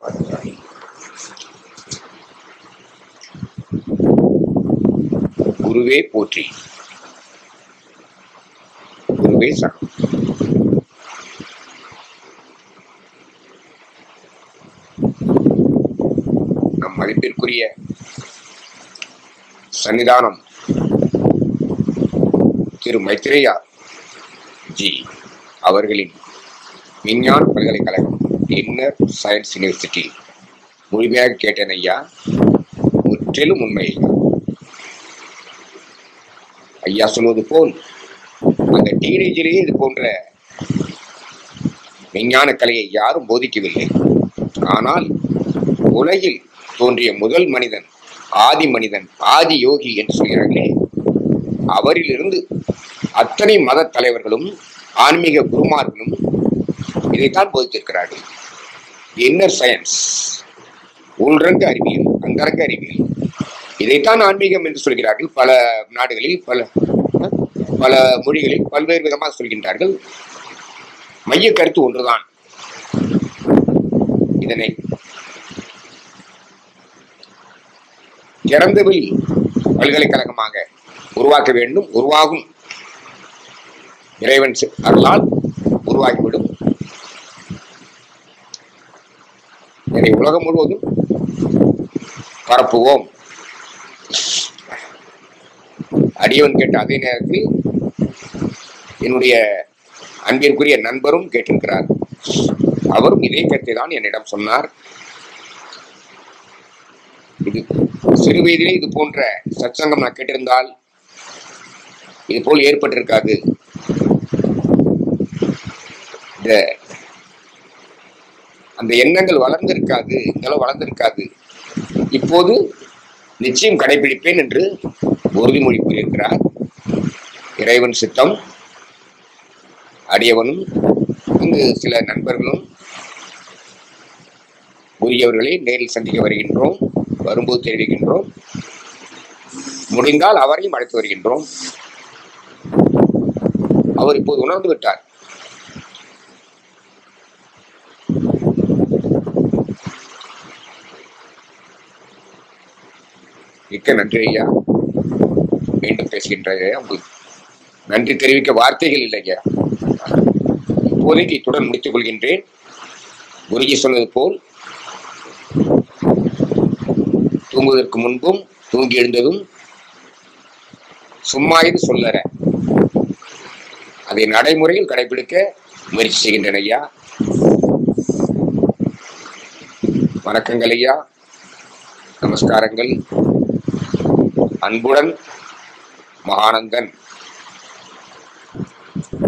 குருவே போற்றி குருவே சரணம் நம் மதிப்பிற்குரிய சன்னிதானம் திரு மைத்ரேயா ஜி அவர்களின் விஞ்ஞான பல்கலைக்கழகம் இன்னர் சயின்ஸ் யூனிவர்சிட்டி முழுமையாக கேட்டேன் ஐயா முற்றிலும் உண்மை ஐயா ஐயா சொல்வது போல் அந்த டீனேஜிலேயே இது போன்ற விஞ்ஞான கலையை யாரும் போதிக்கவில்லை ஆனால் உலகில் தோன்றிய முதல் மனிதன் ஆதி மனிதன் ஆதி யோகி என்று சொல்கிறார்களே அவரிலிருந்து அத்தனை மத தலைவர்களும் ஆன்மீக குருமார்களும் இதைத்தான் போதித்திருக்கிறார்கள் இன்னர் சயின்ஸ் உள்ரங்க அறிவியல் அந்தரங்க அறிவியல் இதைத்தான் ஆன்மீகம் என்று சொல்கிறார்கள் பல நாடுகளில் பல பல மொழிகளில் பல்வேறு விதமாக சொல்கின்றார்கள் மைய கருத்து ஒன்றுதான் இதனை திறந்தவெளி பல்கலைக்கழகமாக உருவாக்க வேண்டும் உருவாகும் இறைவன் சி- அருளால் உருவாகிவிடும் இதை உலகம் முழுவதும் பரப்புவோம் அடியவன் கேட்ட அதே நேரத்தில் என்னுடைய அன்பிற்குரிய நண்பரும் கேட்டிருக்கிறார் அவரும் இதே கருத்தை தான் என்னிடம் சொன்னார் இது சிறு வயதிலே இது போன்ற சத்சங்கம் நான் கேட்டிருந்தால் இது போல் ஏற்பட்டிருக்காது இந்த அந்த எண்ணங்கள் வளர்ந்திருக்காது இந்த அளவு வளர்ந்திருக்காது இப்போது நிச்சயம் கடைபிடிப்பேன் என்று உறுதிமொழி கூறியிருக்கிறார் இறைவன் சித்தம் அடியவனும் இங்கு சில நண்பர்களும் உரியவர்களை நேரில் சந்திக்க வருகின்றோம் வரும்போது தெரிவிக்கின்றோம் முடிந்தால் அவரையும் அழைத்து வருகின்றோம் அவர் இப்போது உணர்ந்து விட்டார் மிக்க நன்றி ஐயா மீண்டும் பேசுகின்ற ஐயா. உங்களுக்கு நன்றி தெரிவிக்க வார்த்தைகள் இல்லை ஐயா இப்போதைக்கு இத்துடன் முடித்துக் கொள்கின்றேன் குருஜி சொன்னது போல் தூங்குவதற்கு முன்பும் தூங்கி எழுந்ததும் சும்மா இது சொல்லற அதை நடைமுறையில் கடைபிடிக்க முயற்சி செய்கின்றன ஐயா வணக்கங்கள் ஐயா நமஸ்காரங்கள் அன்புடன் மகானந்தன்